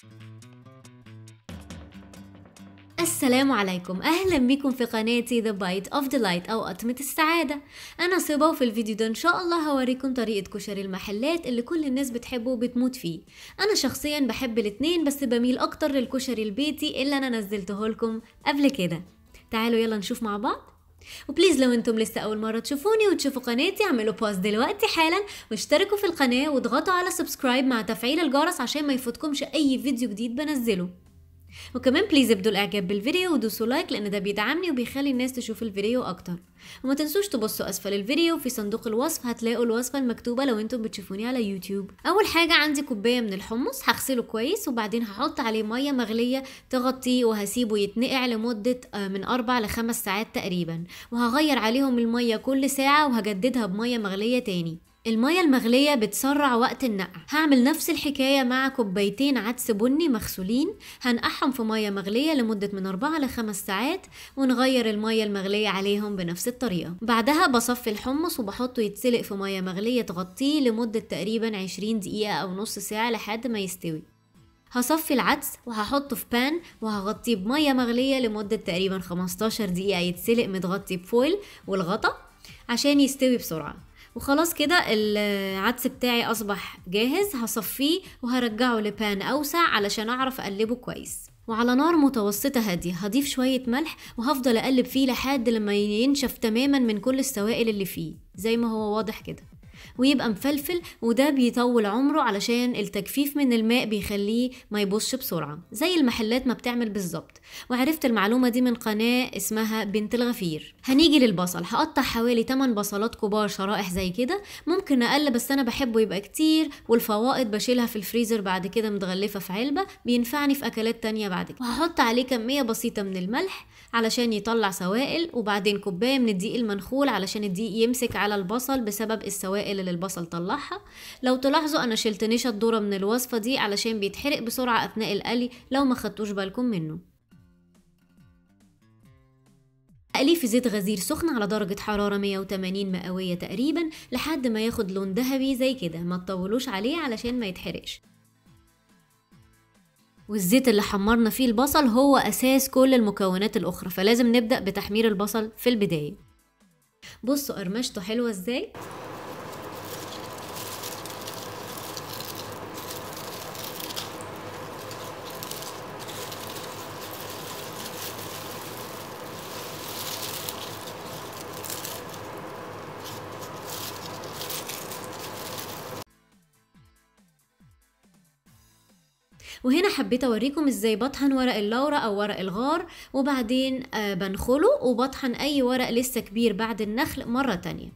السلام عليكم اهلا بكم في قناتي The Bite of Delight او قطمة السعادة انا صبا وفي الفيديو ده ان شاء الله هوريكم طريقة كشري المحلات اللي كل الناس بتحبه وبتموت فيه انا شخصيا بحب الاتنين بس بميل اكتر للكشري البيتي اللي انا نزلته لكم قبل كده تعالوا يلا نشوف مع بعض وبليز لو انتم لسه اول مره تشوفوني وتشوفوا قناتي اعملوا باوز دلوقتي حالا واشتركوا في القناه واضغطوا على سبسكرايب مع تفعيل الجرس عشان ما يفوتكمش اي فيديو جديد بنزله وكمان بليز ابدوا الاعجاب بالفيديو ودوسوا لايك لان ده بيدعمني وبيخلي الناس تشوف الفيديو اكتر وما تنسوش تبصوا اسفل الفيديو في صندوق الوصف هتلاقوا الوصفه المكتوبه لو انتم بتشوفوني على يوتيوب اول حاجه عندي كوبايه من الحمص هغسله كويس وبعدين هحط عليه ميه مغليه تغطيه وهسيبه يتنقع لمده آه، من اربع لخمس ساعات تقريبا وهغير عليهم الميه كل ساعه وهجددها بميه مغليه تاني المية المغلية بتسرع وقت النقع هعمل نفس الحكاية مع كوبايتين عدس بني مغسولين هنقعهم في مية مغلية لمدة من 4 ل 5 ساعات ونغير المية المغلية عليهم بنفس الطريقة بعدها بصفي الحمص وبحطه يتسلق في مية مغلية تغطيه لمدة تقريبا 20 دقيقة أو نص ساعة لحد ما يستوي هصفي العدس وهحطه في بان وهغطيه بمية مغلية لمدة تقريبا 15 دقيقة يتسلق متغطي بفويل والغطا عشان يستوي بسرعة وخلاص كده العدس بتاعي اصبح جاهز هصفيه وهرجعه لبان اوسع علشان اعرف اقلبه كويس وعلى نار متوسطة هادية هضيف شوية ملح وهفضل اقلب فيه لحد لما ينشف تماما من كل السوائل اللي فيه زي ما هو واضح كده ويبقى مفلفل وده بيطول عمره علشان التجفيف من الماء بيخليه ما يبصش بسرعة زي المحلات ما بتعمل بالظبط وعرفت المعلومة دي من قناة اسمها بنت الغفير هنيجي للبصل هقطع حوالي 8 بصلات كبار شرائح زي كده ممكن اقل بس انا بحبه يبقى كتير والفوائد بشيلها في الفريزر بعد كده متغلفة في علبة بينفعني في اكلات تانية بعد كده وهحط عليه كمية بسيطة من الملح علشان يطلع سوائل وبعدين كوباية من الدقيق المنخول علشان الدقيق يمسك على البصل بسبب السوائل اللي البصل طلعها لو تلاحظوا انا شلت نشا الذرة من الوصفة دي علشان بيتحرق بسرعة اثناء القلي لو ما خدتوش بالكم منه اقليه في زيت غزير سخن على درجة حرارة 180 مئوية تقريبا لحد ما ياخد لون ذهبي زي كده ما تطولوش عليه علشان ما يتحرقش والزيت اللي حمرنا فيه البصل هو أساس كل المكونات الأخرى فلازم نبدأ بتحمير البصل في البداية بصوا قرمشته حلوة ازاي وهنا حبيت اوريكم ازاي بطحن ورق اللورة او ورق الغار وبعدين آه بنخله وبطحن اي ورق لسه كبير بعد النخل مرة تانية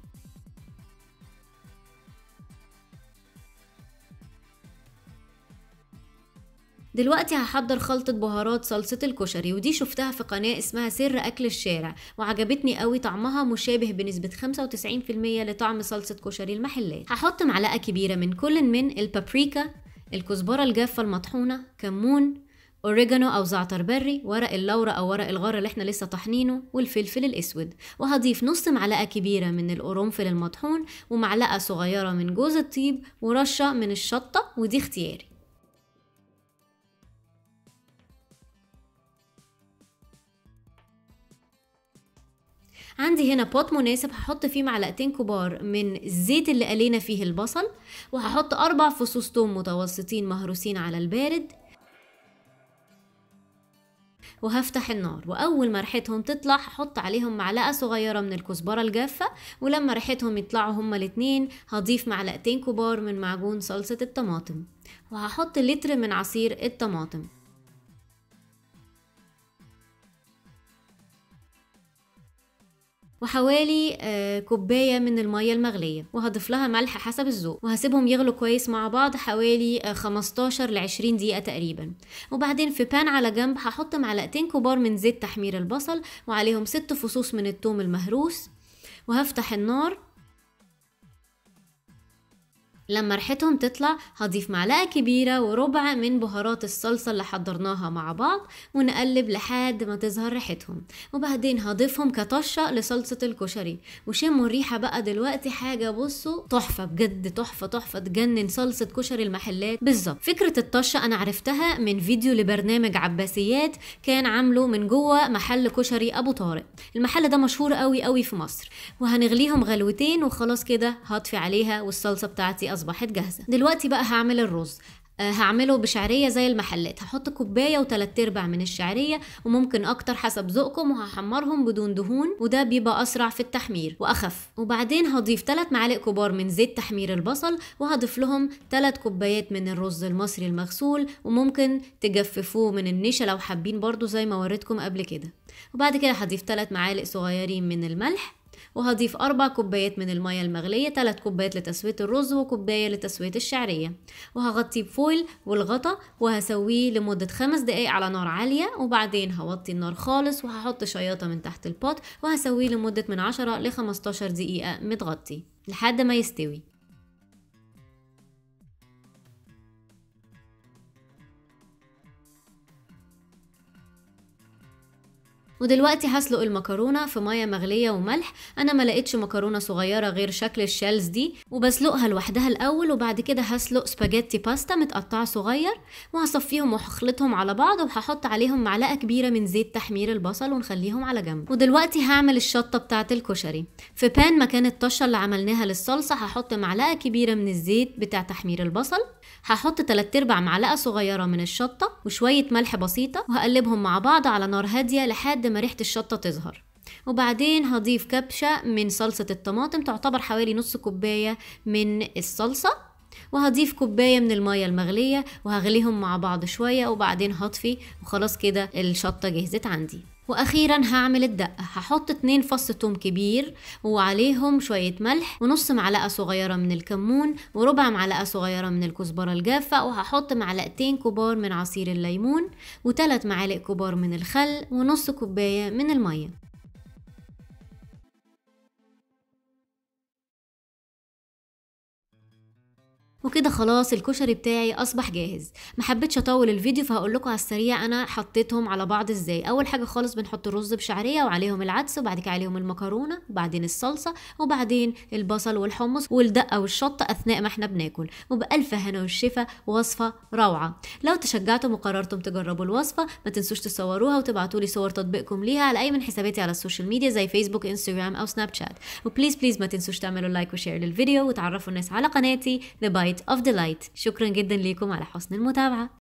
دلوقتي هحضر خلطة بهارات صلصة الكشري ودي شفتها في قناة اسمها سر أكل الشارع وعجبتني قوي طعمها مشابه بنسبة 95% لطعم صلصة كشري المحلات هحط معلقة كبيرة من كل من البابريكا الكزبرة الجافة المطحونة كمون اوريجانو او زعتر بري ورق اللورة او ورق الغار اللي احنا لسه طحنينه والفلفل الاسود وهضيف نص معلقة كبيرة من القرنفل المطحون ومعلقة صغيرة من جوز الطيب ورشة من الشطة ودي اختياري عندي هنا بوت مناسب هحط فيه معلقتين كبار من الزيت اللي قلينا فيه البصل وهحط أربع فصوص توم متوسطين مهروسين على البارد وهفتح النار واول ما ريحتهم تطلع هحط عليهم معلقه صغيره من الكزبره الجافه ولما ريحتهم يطلعوا هما الاتنين هضيف معلقتين كبار من معجون صلصه الطماطم وهحط لتر من عصير الطماطم وحوالي آه، كوباية من المية المغلية وهضيف لها ملح حسب الذوق وهسيبهم يغلوا كويس مع بعض حوالي آه، 15 ل 20 دقيقة تقريبا وبعدين في بان على جنب هحط معلقتين كبار من زيت تحمير البصل وعليهم ست فصوص من الثوم المهروس وهفتح النار لما ريحتهم تطلع هضيف معلقة كبيرة وربع من بهارات الصلصة اللي حضرناها مع بعض ونقلب لحد ما تظهر ريحتهم وبعدين هضيفهم كطشة لصلصة الكشري وشموا الريحة بقى دلوقتي حاجة بصوا تحفة بجد تحفة تحفة تجنن صلصة كشري المحلات بالظبط فكرة الطشة أنا عرفتها من فيديو لبرنامج عباسيات كان عامله من جوه محل كشري أبو طارق المحل ده مشهور قوي قوي في مصر وهنغليهم غلوتين وخلاص كده هطفي عليها والصلصة بتاعتي أصبحت جاهزة دلوقتي بقى هعمل الرز آه، هعمله بشعرية زي المحلات هحط كوباية وتلات ارباع من الشعرية وممكن اكتر حسب ذوقكم وهحمرهم بدون دهون وده بيبقى اسرع في التحمير واخف وبعدين هضيف تلات معالق كبار من زيت تحمير البصل وهضيف لهم تلات كوبايات من الرز المصري المغسول وممكن تجففوه من النشا لو حابين برضو زي ما وريتكم قبل كده وبعد كده هضيف تلات معالق صغيرين من الملح وهضيف أربع كوبايات من المية المغلية تلات كوبايات لتسوية الرز وكوباية لتسوية الشعرية وهغطيه بفويل والغطا وهسويه لمدة خمس دقايق على نار عالية وبعدين هوطي النار خالص وهحط شياطة من تحت البوت وهسويه لمدة من 10 ل 15 دقيقة متغطي لحد ما يستوي ودلوقتي هسلق المكرونه في ميه مغليه وملح انا ما لقيتش مكرونه صغيره غير شكل الشيلز دي وبسلقها لوحدها الاول وبعد كده هسلق سباجيتي باستا متقطعه صغير وهصفيهم وهخلطهم على بعض وهحط عليهم معلقه كبيره من زيت تحمير البصل ونخليهم على جنب ودلوقتي هعمل الشطه بتاعه الكشري في بان مكان الطشه اللي عملناها للصلصه هحط معلقه كبيره من الزيت بتاع تحمير البصل هحط 3 ارباع معلقه صغيره من الشطه وشويه ملح بسيطه وهقلبهم مع بعض على نار هاديه لحد ما ريحه الشطه تظهر وبعدين هضيف كبشة من صلصة الطماطم تعتبر حوالي نص كوباية من الصلصة وهضيف كوباية من المية المغلية وهغليهم مع بعض شوية وبعدين هطفي وخلاص كده الشطة جهزت عندي واخيرا هعمل الدقه هحط اتنين فص توم كبير وعليهم شويه ملح ونص معلقه صغيره من الكمون وربع معلقه صغيره من الكزبره الجافه وهحط معلقتين كبار من عصير الليمون وثلاث معالق كبار من الخل ونص كوبايه من الميه وكده خلاص الكشري بتاعي اصبح جاهز ما حبيتش اطول الفيديو فهقول لكم على السريع انا حطيتهم على بعض ازاي اول حاجه خالص بنحط الرز بشعريه وعليهم العدس وبعد كده عليهم المكرونه وبعدين الصلصه وبعدين البصل والحمص والدقه والشطه اثناء ما احنا بناكل وبالف هنا والشفا وصفه روعه لو تشجعتم وقررتم تجربوا الوصفه ما تنسوش تصوروها وتبعتوا لي صور تطبيقكم ليها على اي من حساباتي على السوشيال ميديا زي فيسبوك انستغرام او سناب شات وبليز بليز ما تنسوش تعملوا لايك وشير للفيديو وتعرفوا الناس على قناتي The Bite of Delight شكرا جدا ليكم على حسن المتابعة